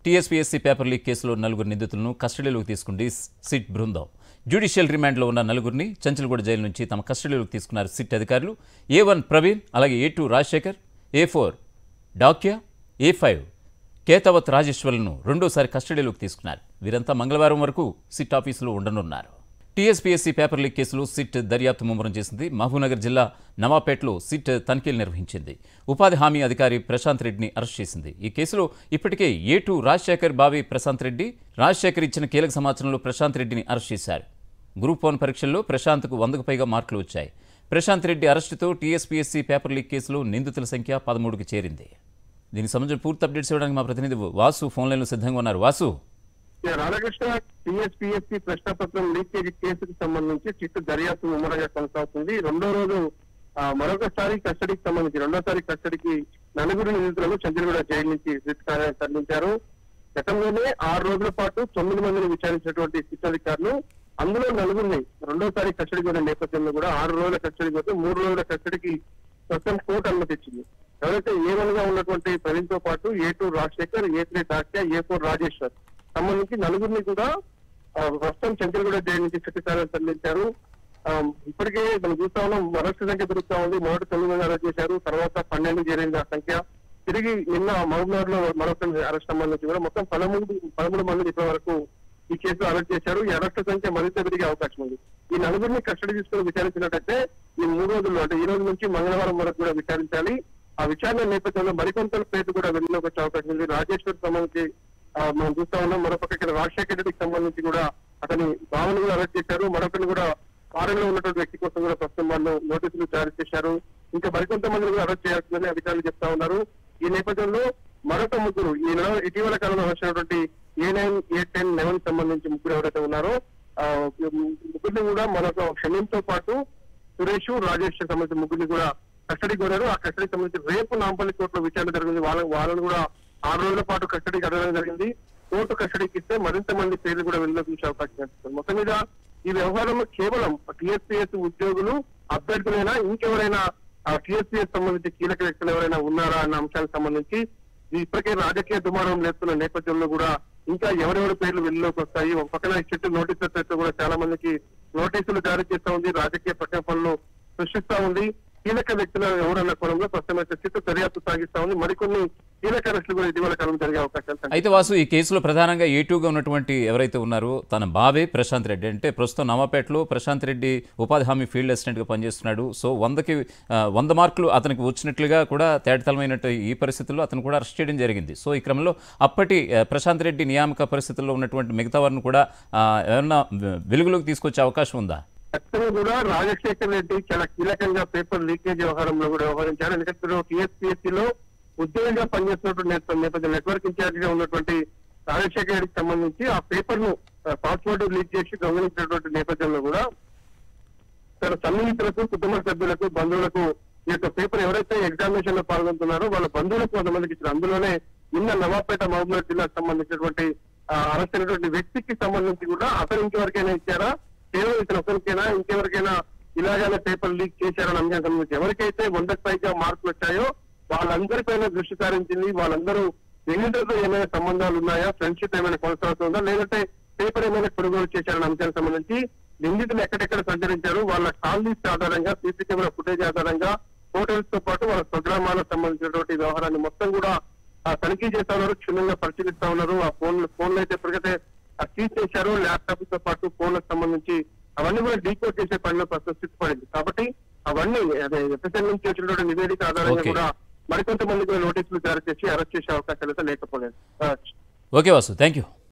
TSPSC paper leak కేసులో నలుగురు నిందితులను కస్టడీలోకి తీసుకుంది సిట్ బృందం జ్యుడిషియల్ రిమాండ్లో ఉన్న నలుగురిని చంచల్గూడ జైలు నుంచి తమ కస్టడీలోకి తీసుకున్నారు సిట్ అధికారులు ఏ వన్ ప్రవీణ్ అలాగే A two Rajashekar A four Dakya A five Ketavath రాజేశ్వర్లను రెండోసారి కస్టడీలోకి తీసుకున్నారు వీరంతా మంగళవారం వరకు సిట్ ఆఫీసులో ఉండనున్నారు టీఎస్పీఎస్సీ పేపర్ లీక్ కేసులో సిట్ దర్యాప్తు ముమ్మరం చేసింది మహబూబ్నగర్ జిల్లా నవాపేటలో సిట్ తనిఖీలు నిర్వహించింది ఉపాధి హామీ అధికారి ప్రశాంత్ రెడ్డిని అరెస్ట్ చేసింది ఈ కేసులో ఇప్పటికే ఏ టూ రాజశేఖర్ బావి ప్రశాంత్ రెడ్డి రాజశేఖర్ ఇచ్చిన కీలక సమాచారంలో ప్రశాంత్ రెడ్డిని అరెస్ట్ చేశారు గ్రూప్ వన్ పరీక్షల్లో ప్రశాంత్కు వందకు పైగా మార్కులు వచ్చాయి ప్రశాంత్ రెడ్డి అరెస్టుతో టీఎస్పీఎస్సీ పేపర్ లీక్ కేసులో నిందితుల సంఖ్య పదమూడుకి చేరింది దీనికి సంబంధించిన పూర్తి అప్డేట్స్ ఇవ్వడానికి మా ప్రతినిధి వాసు ఫోన్ లైన్లో సిద్ధంగా ఉన్నారు వాసు ఇక రాధాకృష్ణ టీఎస్పీఎస్సీ ప్రశ్నపత్రం లీకేజీ కేసుకు సంబంధించి చిట్టు దర్యాప్తు ముమ్మరంగా కొనసాగుతుంది రెండో రోజు ఆ, మరొకసారి కస్టడీకి సంబంధించి రెండోసారి కస్టడీకి నలుగురు నిందితులను చంద్రగూడ జైలు నుంచి సిట్ కార్యాలయం తరలించారు గతంలోనే ఆరు రోజుల పాటు తొమ్మిది మందిని విచారించినటువంటి సిట్ అధికారులు అందులో నలుగురిని రెండోసారి కస్టడీ పోయిన నేపథ్యంలో కూడా ఆరు రోజుల కస్టడీ పోతే మూడు రోజుల కస్టడీకి ప్రస్తుతం కోర్టు అనుమతి ఇచ్చింది ఎవరైతే ఏ వన్ గా ఉన్నటువంటి ప్రవీణ్ తో పాటు A two Rajashekar A three doctor A four Rajeshwar సంబంధించి నలుగురిని కూడా ఆ, ప్రస్తుతం చంద్రగూడ జైలు నుంచి చికిత్సాలను తరలించారు ఆ, ఇప్పటికే మనం చూస్తా ఉన్నాం మరొక సంఖ్య దొరుకుతా ఉంది మొదటి తొమ్మిది మంది అరెస్ట్ చేశారు తర్వాత పన్నెండు చేరింది ఆ సంఖ్య తిరిగి నిన్న మహబూబ్నగర్ లో మరొక అరెస్ట్ సంబంధించి కూడా మొత్తం పదమూడు పదమూడు మంది ఇప్పటి వరకు ఈ కేసులో అరెస్ట్ చేశారు ఈ అరెస్ట్ సంఖ్య మరింత పెరిగే అవకాశం ఉంది ఈ నలుగురిని కస్టడీ తీసుకుని విచారించినట్టయితే ఈ మూడు రోజుల్లో అంటే ఈ రోజు నుంచి మంగళవారం వరకు కూడా విచారించాలి ఆ విచారణ నేపథ్యంలో మరికొంత పేర్లు కూడా వెలుగులోకి వచ్చే అవకాశం ఉంది రాజేశ్వర్ సంబంధించి ఆ, మనం చూస్తా ఉన్నాం మరొక ఇక్కడ రాజశేఖర రెడ్డికి సంబంధించి కూడా అతని భావన కూడా అరెస్ట్ చేశారు మరొకరిని కూడా ఫారెన్ లో ఉన్నటువంటి వ్యక్తి కోసం కూడా ప్రస్తుతం వాళ్ళు నోటీసులు జారీ చేశారు ఇంకా మరికొంతమందిని కూడా అరెస్ట్ చేయాల్సిందని అధికారులు చెప్తా ఉన్నారు ఈ నేపథ్యంలో మరొక ముగ్గురు ఈ నెల ఇటీవల కాలంలో వచ్చినటువంటి A nine A ten eleven సంబంధించి ముగ్గురు ఎవరైతే ఉన్నారో ఆ, ముగ్గురిని కూడా మరొక షమీన్ తో పాటు సురేష్ రాజేష్ సంబంధించిన ముగ్గురిని కూడా కస్టడీ కోరారు ఆ కస్టడీ సంబంధించి రేపు నాంపల్లి కోర్టులో విచారణ జరిగింది వాళ్ళ వాళ్ళని కూడా ఆరు రోజుల పాటు కస్టడీకి అడగడం జరిగింది కోర్టు కస్టడీకి ఇస్తే మరింత మంది పేర్లు కూడా వెళ్ళలోకి చూసే అవకాశం కనిపిస్తుంది మొత్తం మీద ఈ వ్యవహారంలో కేవలం టీఎస్పీఎస్ ఉద్యోగులు అభ్యర్థులైనా ఇంకెవరైనా టీఎస్పీఎస్ సంబంధించి కీలక వ్యక్తులు ఎవరైనా ఉన్నారా అన్న అంశానికి సంబంధించి ఇది ఇప్పటికే రాజకీయ దుమారం లేస్తున్న నేపథ్యంలో కూడా ఇంకా ఎవరెవరి పేర్లు వెలుగులోకి వస్తాయి ఒక పక్కన ఈ చెట్టు నోటీసులతో కూడా చాలా మందికి నోటీసులు జారీ చేస్తా ఉంది రాజకీయ ప్రకంపనలు సృష్టిస్తా ఉంది కీలక వ్యక్తులు ఎవరన్న కోణంలో ప్రస్తుతం అయితే చిట్టు దర్యాప్తు సాగిస్తా ఉంది మరికొన్ని కీలక అరెస్టులు కూడా ఇటీవల కాలం జరిగే అవకాశాలు కనిపిస్తున్నాయి. అయితే వాసు ఈ కేసులో ప్రధానంగా ఏటూగా ఉన్నటువంటి ఎవరైతే ఉన్నారో తన బావే ప్రశాంత్ రెడ్డి అంటే ప్రస్తుతం నవాపేటలో ప్రశాంత్ రెడ్డి ఉపాధి హామీ ఫీల్డ్ అసిస్టెంట్గా పనిచేస్తున్నాడు సో వందకి ఆ, వంద మార్కులు అతనికి వచ్చినట్లుగా కూడా తేటతలమైనట్టు ఈ పరిస్థితుల్లో అతను కూడా అరెస్ట్ చేయడం జరిగింది సో ఈ క్రమంలో అప్పటి ఆ, ప్రశాంత్ రెడ్డి నియామక పరిస్థితుల్లో ఉన్నటువంటి మిగతా వారిని కూడా ఆ, ఏమన్నా వెలుగులోకి తీసుకొచ్చే అవకాశం ఉందా ఖచ్చితంగా కూడా రాజశేఖర్ రెడ్డి చాలా కీలకంగా పేపర్ లీకేజ్ వ్యవహారంలో కూడా వ్యవహరించారు ఎందుకంటే టీఎస్పీఎస్సీ లో ఉద్యోగంగా పనిచేస్తున్నటువంటి నేత- నేపథ్యం నెట్వర్క్ ఇన్ఛార్జ్ గా ఉన్నటువంటి రాజశేఖర్ రెడ్డికి సంబంధించి ఆ పేపర్ ను పాస్వర్డ్ లీక్ చేసి గమనించినటువంటి నేపథ్యంలో కూడా తన సన్నిహితులకు కుటుంబ సభ్యులకు బంధువులకు ఈ యొక్క పేపర్ ఎవరైతే ఎగ్జామినేషన్ లో పాల్గొంటున్నారో వాళ్ళ బంధువులకు కొంతమందికి ఇచ్చారు అందులోనే నిన్న నవాపేట మహబూబ్నగర్ జిల్లాకు సంబంధించినటువంటి ఆ, అరెస్ట్ అయినటువంటి వ్యక్తికి సంబంధించి కూడా అతను ఇంకెవరికైనా ఇచ్చారా కేవలం ఇతను ఒకరికైనా ఇంకెవరికైనా ఇలాగానే పేపర్ లీక్ చేశారని అంశానికి సంబంధించి ఎవరికైతే వందకు పైగా మార్కులు వచ్చాయో వాళ్ళందరిపైన దృష్టి సారించింది వాళ్ళందరూ నిందితులతో ఏమైనా సంబంధాలు ఉన్నాయా ఫ్రెండ్షిప్ ఏమైనా కొనసాగుతుందా లేదంటే పేపర్ ఏమైనా కొనుగోలు చేశారన్న అంశానికి సంబంధించి నిందితులు ఎక్కడెక్కడ సంచరించారు వాళ్ళ కాల్ లిస్ట్ ఆధారంగా సీసీ కెమెరా ఫుటేజ్ ఆధారంగా హోటల్స్ తో పాటు వాళ్ళ స్వగ్రామాలకు సంబంధించినటువంటి వ్యవహారాన్ని మొత్తం కూడా ఆ, తనిఖీ చేస్తా ఉన్నారు క్షుణ్ణంగా పరిశీలిస్తా ఉన్నారు ఆ ఫోన్ ఫోన్లు అయితే ఎప్పటికైతే సీజ్ చేశారు ల్యాప్టాప్ తో పాటు ఫోన్లకు సంబంధించి అవన్నీ కూడా డీకోడ్ చేసే పనిలో ప్రస్తుతం స్థితిపడింది కాబట్టి అవన్నీ అదే ఎఫ్ఎస్ఎల్ నుంచి వచ్చినటువంటి నివేదిక ఆధారంగా Okay. కూడా మరికొంతమంది కూడా నోటీసులు జారీ చేసి అరెస్ట్ చేసే అవకాశాలు అయితే లేకపోలేదు ఆ, ఓకే వాసు థ్యాంక్ యూ